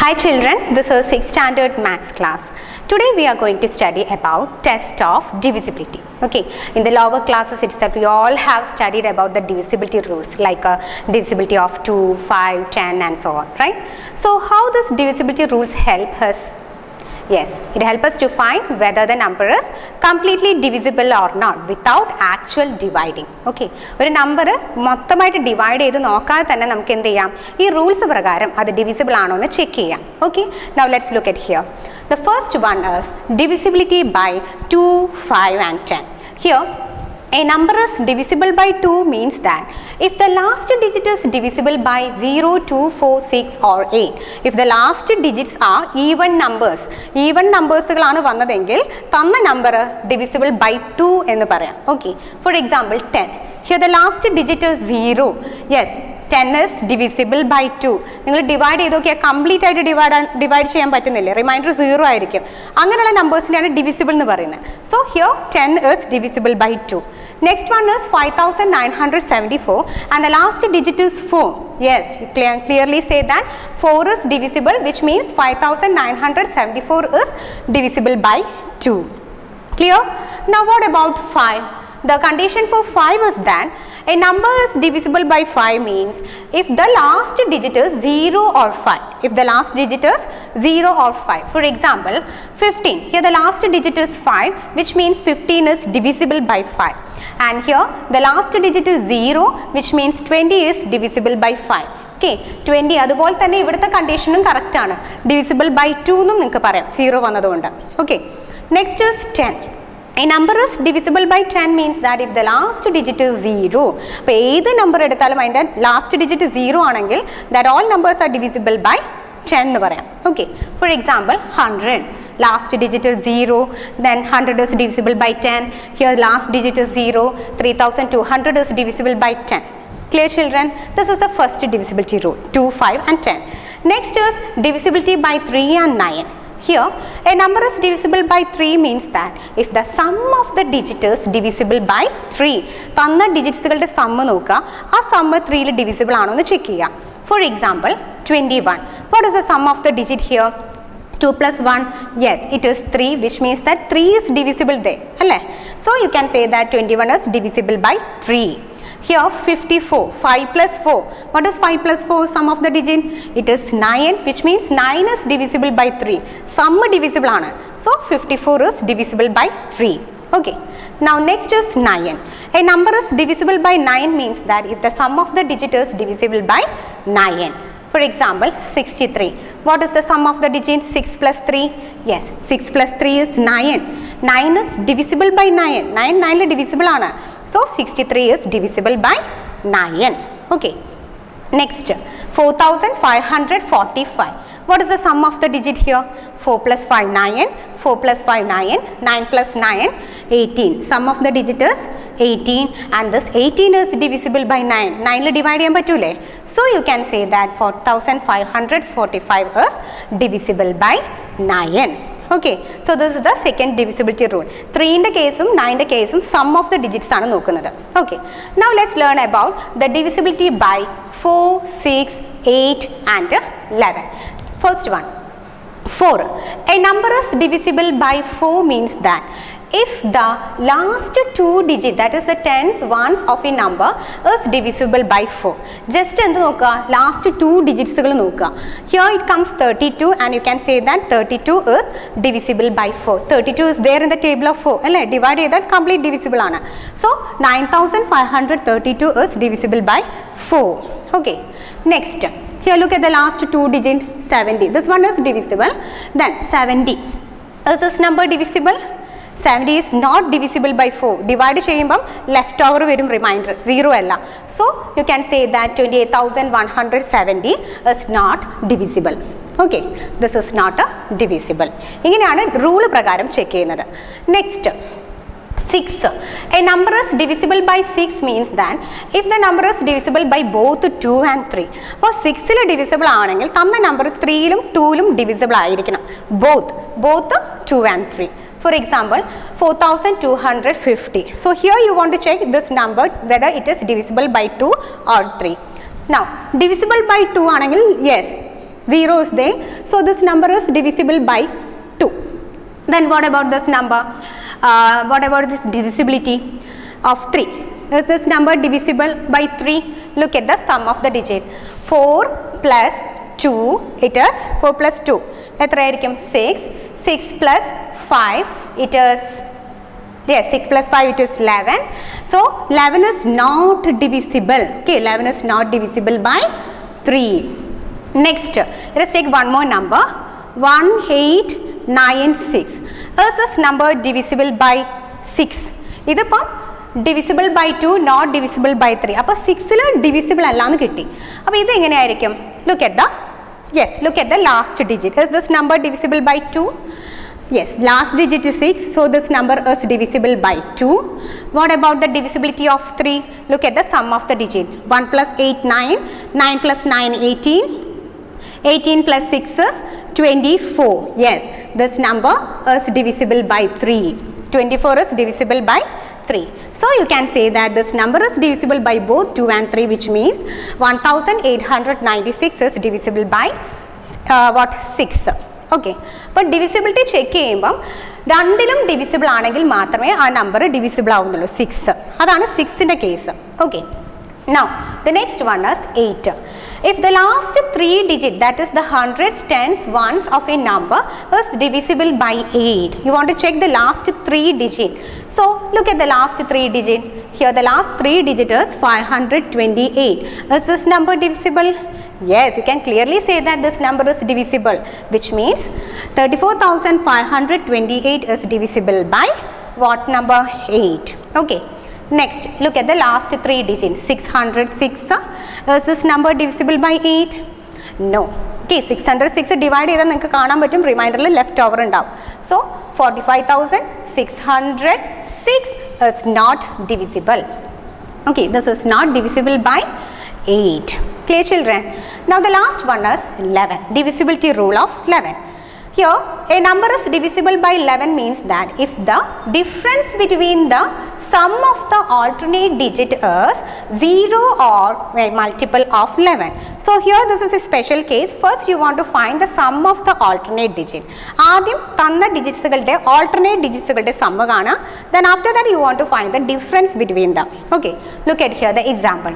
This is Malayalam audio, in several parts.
Hi children, this is 6th standard maths class. Today we are going to study about test of divisibility. Okay, in the lower classes itself we all have studied about the divisibility rules like uh, divisibility of 2, 5, 10 and so on, right? So how does divisibility rules help us Yes, it helps us to find whether the number is completely divisible or not without actual dividing. Okay, ഒരു നമ്പർ മൊത്തമായിട്ട് ഡിവൈഡ് ചെയ്ത് നോക്കാതെ തന്നെ നമുക്ക് എന്ത് ചെയ്യാം ഈ റൂൾസ് പ്രകാരം അത് ഡിവിസിബിൾ ആണോ എന്ന് ചെക്ക് ചെയ്യാം okay now let's look at here the first one is divisibility by 2, 5 and 10. Here a number is divisible by 2 means that if the last digit is divisible by 0, 2, 4, 6 or 8, if the last digits are even numbers, even നമ്പേഴ്സുകളാണ് വന്നതെങ്കിൽ തന്ന നമ്പർ divisible by 2 എന്ന് പറയാം okay for example ten here the last digit zero yes ten is divisible by two നിങ്ങൾ ഡിവൈഡ് ചെയ്ത് നോക്കിയാൽ കംപ്ലീറ്റ് ആയിട്ട് ഡിവൈഡ് ഡിവൈഡ് ചെയ്യാൻ പറ്റുന്നില്ല റിമൈൻഡർ സീറോ ആയിരിക്കും അങ്ങനെയുള്ള നമ്പേഴ്സിനെയാണ് ഡിവിസിബിൾ എന്ന് പറയുന്നത് so here ten is divisible by two next one is five thousand nine hundred seventy four and the last digit is four yes clearly say that four is divisible which means five thousand nine hundred seventy four is divisible by two Clear? Now what about 5? The condition for 5 is that a number is divisible by 5 means if the last digit is 0 or 5. If the last digit is 0 or 5. For example, 15. Here the last digit is 5 which means 15 is divisible by 5. And here the last digit is 0 which means 20 is divisible by 5. Okay twenty അതുപോലെ തന്നെ ഇവിടുത്തെ കണ്ടീഷനും കറക്റ്റ് ആണ് ഡിവിസിബിൾ ബൈ ടു എന്നും നിങ്ങൾക്ക് പറയാം സീറോ വന്നതുകൊണ്ട് okay next is ten a number is divisible by ten means that if the last digit is zero അപ്പോൾ ഏത് നമ്പർ എടുത്താലും അതിൻ്റെ ലാസ്റ്റ് ഡിജിറ്റ് സീറോ ആണെങ്കിൽ that all numbers are divisible by ten എന്ന് പറയാം okay for example hundred last digit zero then hundred is divisible by ten here last digit zero three thousand two hundred is divisible by ten Clear children? This is the first divisibility rule 2, 5 and 10. Next is divisibility by 3 and 9. Here a number is divisible by 3 means that if the sum of the digit is divisible by 3 തന്ന ഡിജിറ്റ്സുകളുടെ സമ്മ് നോക്കുക ആ സമ്മ് ത്രീയിൽ ഡിവിസിബിൾ ആണോ എന്ന് ചെക്ക് ചെയ്യുക for example twenty one what is the sum of the digit here 2 plus 1 yes it is 3 which means that 3 is divisible there അല്ലേ so you can say that 21 is divisible by 3 here 54 5 plus 4 what is 5 plus 4 sum of the digit it is 9 which means 9 is divisible by 3 sum divisible ആണ് so 54 is divisible by 3 okay now next is 9 a number is divisible by 9 means that if the sum of the digit is divisible by 9 for example 63 what is the sum of the digit 6 plus 3 yes 6 plus 3 is 9 9 is divisible by 9 9 9 divisible ആണ് so 63 is divisible by 9 okay next 4545 what is the sum of the digit here 4 plus 5 9 4 plus 5 9 9 plus 9 18 sum of the digit is 18 and this 18 is divisible by 9 9 divide ചെയ്യാൻ പറ്റൂലേ so you can say that 4545 is divisible by 9 okay so this is the second divisibility rule 3 ന്റെ കേസും 9 ന്റെ കേസും sum of the digits ആണ് നോക്കുന്നത് okay now let's learn about the divisibility by 4 6 8 and 11 first one 4 a number is divisible by 4 means that if the last two digit that is the tens ones of a number is divisible by 4 just എന്ത് നോക്കുക ലാസ്റ്റ് ടു ഡിജിറ്റ്സുകൾ നോക്കുക here it comes thirty two and you can say that thirty two is divisible by four thirty two is there in the table of four അല്ലേ ഡിവൈഡ് ചെയ്താൽ കംപ്ലീറ്റ് ഡിവിസിബിൾ ആണ് so nine thousand five hundred thirty two is divisible by four okay next here look at the last two digit 70 this one is divisible then 70 is this number divisible 70 is not divisible by 4 divide ചെയ്യുമ്പം ലെഫ്റ്റ് ഓവർ വരും റിമൈൻഡർ സീറോ അല്ല so you can say that twenty eight thousand one hundred seventy is not divisible okay this is not divisible ഇങ്ങനെയാണ് റൂൾ പ്രകാരം ചെക്ക് ചെയ്യുന്നത് next 6 a number is divisible by 6 means that if the number is divisible by both 2 and 3 അപ്പോൾ സിക്സിൽ ഡിവിസിബിൾ ആണെങ്കിൽ തന്ന നമ്പർ ത്രീയിലും ടൂയിലും ഡിവിസിബിൾ ആയിരിക്കണം both both two and three for example 4250 so here you want to check this number whether it is divisible by 2 or 3 now divisible by 2 ആണെങ്കിൽ yes 0 is there. So this number is divisible by 2. Then what about this number? Uh, what about this divisibility of 3? Is this number divisible by 3? Look at the sum of the digit. 4 plus 2, it is 4 plus 2. എത്രയായിരിക്കും 6. 6 plus 5, it is yes 6 plus 5 it is 11 so 11 is not divisible okay 11 is not divisible by 3 next let us take one more number 1896 is this number divisible by 6 ഇതിപ്പം divisible by two not divisible by three അപ്പോൾ സിക്സിൽ ഡിവിസിബിൾ അല്ലാന്ന് കിട്ടി അപ്പോൾ ഇത് എങ്ങനെയായിരിക്കും look at the yes look at the last digit is this number divisible by two Yes, last digit is 6, so this number is divisible by 2. What about the divisibility of 3? Look at the sum of the digit. 1 plus 8, 9, 9 plus 9, 18, 18 plus 6 is 24. Yes, this number is divisible by 3. 24 is divisible by 3. So, you can say that this number is divisible by both 2 and 3 which means 1896 is divisible by uh, what 6. Okay അപ്പോൾ ഡിവിസിബിലിറ്റി ചെക്ക് ചെയ്യുമ്പം രണ്ടിലും ഡിവിസിബിൾ ആണെങ്കിൽ മാത്രമേ ആ നമ്പർ ഡിവിസിബിൾ ആവുന്നുള്ളൂ സിക്സ് അതാണ് സിക്സിൻ്റെ case okay Now, the next one is 8. If the last three digit, that is the hundreds, tens, ones of a number is divisible by 8. You want to check the last three digit. So, look at the last three digit. Here the last three digit is 528. Is this number divisible? Yes, you can clearly say that this number is divisible, which means 34,528 is divisible by what number? 8. Okay. Next, look at the last three digits. 606. uh, Is this number divisible by 8? No. Okay, 606 divide ചെയ്താൽ നിങ്ങൾക്ക് കാണാൻ പറ്റും റിമൈൻഡറിൽ ലെഫ്റ്റ് ഓവർ ഉണ്ടാവും so forty five thousand six hundred six is not divisible okay this is not divisible by 8 clear children now the last one is 11 divisibility rule of 11 here a number is divisible by 11 means that if the difference between the sum of the alternate digit is 0 or a multiple of 11 so here this is a special case first you want to find the sum of the alternate digit ആദ്യം തന്ന ഡിജിറ്റ്സുകളുടെ ഓൾട്ടർനേറ്റ് ഡിജിറ്റ്സുകളുടെ സമ്മ കാണുക then after that you want to find the difference between them okay look at here the example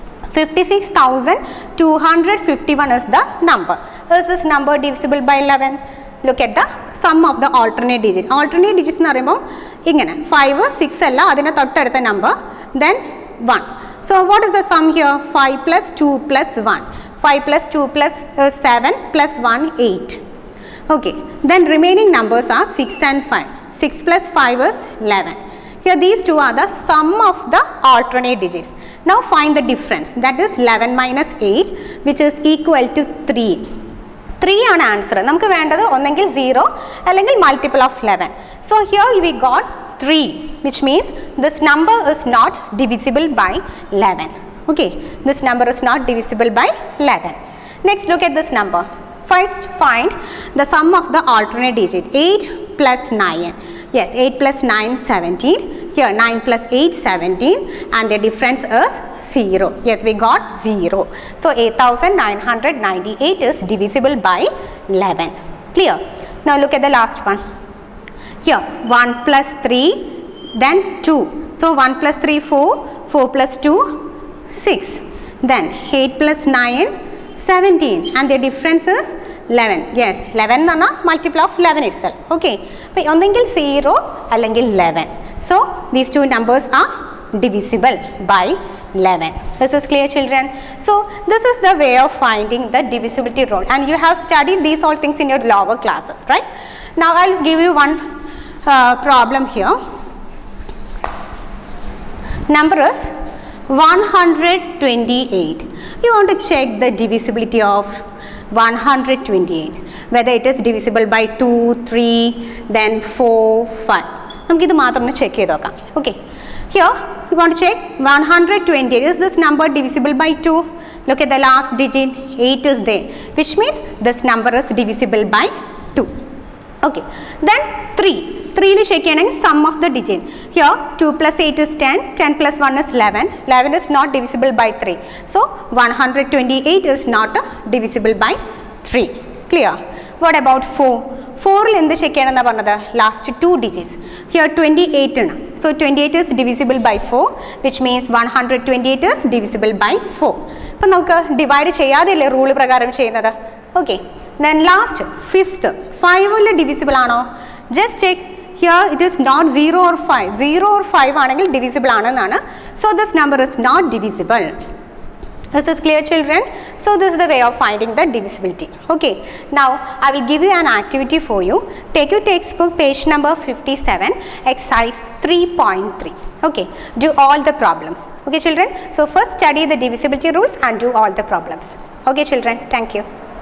56,251 is the number. Is this number divisible by 11? Look at the sum of the alternate digit. Alternate digits എന്ന് പറയുമ്പോൾ ഇങ്ങനെ ഫൈവ് സിക്സ് അല്ല അതിന് തൊട്ടടുത്ത നമ്പർ then one so what is the sum here five plus two plus one five plus two plus seven plus one eight Okay, then remaining numbers are 6 and 5. 6 plus 5 is 11. Here these two are the sum of the alternate digits. Now find the difference that is 11 minus 8 which is equal to 3. 3 ആണ് ആൻസർ നമുക്ക് വേണ്ടത് ഒന്നെങ്കിൽ സീറോ അല്ലെങ്കിൽ multiple of eleven so here we got three which means this number is not divisible by eleven okay this number is not divisible by eleven next look at this number First find the sum of the alternate digit 8 plus 9. Yes, 8 plus 9 17. Here 9 plus 8 17 and the difference is 0. Yes, we got 0. So 8998 is divisible by 11. Clear? Now look at the last one. Here 1 plus 3 then 2. So 1 plus 3 4, 4 plus 2 6. Then 8 plus 9 17 and the difference is 11 yes 11 എന്ന് പറഞ്ഞാൽ multiple of 11 itself okay അപ്പോൾ ഒന്നെങ്കിൽ സീറോ അല്ലെങ്കിൽ 11 so these two numbers are divisible by 11 this is clear children so this is the way of finding the divisibility rule and you have studied these all things in your lower classes right now i'll give you one uh, problem here number is 128 you want to check the divisibility of 128 whether it is divisible by 2 3 then 4 5 നമുക്കിത് മാത്രം ഒന്ന് ചെക്ക് ചെയ്ത് നോക്കാം okay here you want check one hundred twenty is this number divisible by two look at the last digit eight is they which means this number is divisible by two okay then three ത്രീയിൽ ചെക്ക് ചെയ്യണമെങ്കിൽ sum of the digit here two plus eight is ten ten plus one is eleven eleven is not divisible by three so one hundred twenty eight is not divisible by three clear what about four ഫോറിൽ എന്ത് ചെക്ക് ചെയ്യണമെന്നാണ് പറഞ്ഞത് last two digits here twenty eight ആണ് so twenty eight is divisible by four which means one hundred twenty eight is divisible by four അപ്പം നമുക്ക് ഡിവൈഡ് ചെയ്യാതെയല്ലേ റൂൾ പ്രകാരം ചെയ്യുന്നത് ഓക്കെ ദെൻ ലാസ്റ്റ് ഫിഫ്ത്ത് ഫൈവിൽ ഡിവിസിബിൾ ആണോ just check here it is not zero or five zero or five ആണെങ്കിൽ ഡിവിസിബിൾ ആണെന്നാണ് so this number is not divisible This is clear children. So this is the way of finding the divisibility. Okay. Now I will give you an activity for you. Take your textbook page number 57 exercise 3.3. Okay. Do all the problems. Okay children. So first study the divisibility rules and do all the problems. Okay children. Thank you.